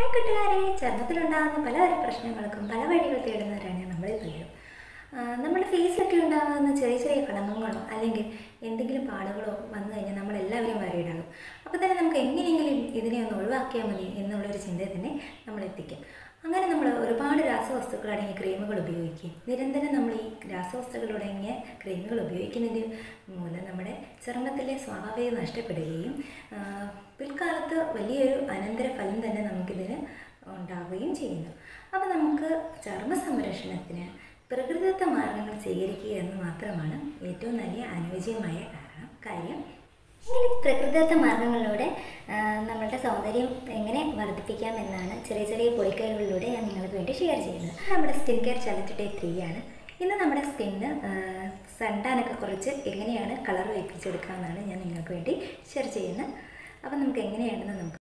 hi കൂട്ടുകാരെ ചർമ്മത്തിലുണ്ടാകുന്ന പലതരം പ്രശ്നങ്ങൾക്കും പല വഴികൾ തേടുന്നവരാണ് നമ്മളിൽ പലരും ആ, നമ്മുടെ ഫേസിലൊക്കെ ഉണ്ടാകുന്ന ചെറിയ ചെറിയ കളങ്കങ്ങളോ അല്ലെങ്കിൽ എന്തെങ്കിലും പാടുകളോ വന്നു കഴിഞ്ഞാൽ നമ്മളെല്ലാവരും വരയിടാകും അപ്പോൾ തന്നെ നമുക്ക് എങ്ങനെയെങ്കിലും ഇതിനെ ഒന്ന് ഒഴിവാക്കിയാൽ മതി എന്നുള്ളൊരു ചിന്തയിൽ തന്നെ നമ്മൾ എത്തിക്കും അങ്ങനെ നമ്മൾ ഒരുപാട് രാസവസ്തുക്കൾ അടങ്ങിയ ക്രീമുകൾ ഉപയോഗിക്കും നിരന്തരം നമ്മൾ ഈ രാസവസ്തുക്കൾ അടങ്ങിയ ക്രീമുകൾ ഉപയോഗിക്കുന്നതിന് മൂലം നമ്മുടെ ചർമ്മത്തിലെ സ്വാഭാവികത നഷ്ടപ്പെടുകയും ആ, പിൽക്കാലത്ത് വലിയൊരു അനന്തരഫലം തന്നെ നമുക്കിതിന് ഉണ്ടാവുകയും ചെയ്യുന്നു അപ്പോൾ നമുക്ക് ചർമ്മ സംരക്ഷണത്തിന് പ്രകൃതിദത്ത മാർഗങ്ങൾ സ്വീകരിക്കുക എന്ന് മാത്രമാണ് ഏറ്റവും നല്ല അനുയോജ്യമായ കാരണം കാര്യം ഇങ്ങനെ പ്രകൃതിദത്ത മാർഗങ്ങളിലൂടെ ആ, നമ്മളുടെ സൗന്ദര്യം എങ്ങനെ വർദ്ധിപ്പിക്കാം എന്നാണ് ചെറിയ ചെറിയ പൊടിക്കൈകളിലൂടെ ഞാൻ നിങ്ങൾക്ക് വേണ്ടി ഷെയർ ചെയ്യുന്നത് നമ്മുടെ skin care challenge day three ആണ് ഇന്ന് നമ്മുടെ സ്കിന്ന് സണ്ടാനൊക്കെ കുറച്ച് എങ്ങനെയാണ് കളർ വയ്പ്പിച്ചെടുക്കാമെന്നാണ് ഞാൻ നിങ്ങൾക്ക് വേണ്ടി ഷെയർ ചെയ്യുന്നത് അപ്പോൾ നമുക്ക് എങ്ങനെയാണെന്ന് നമുക്ക്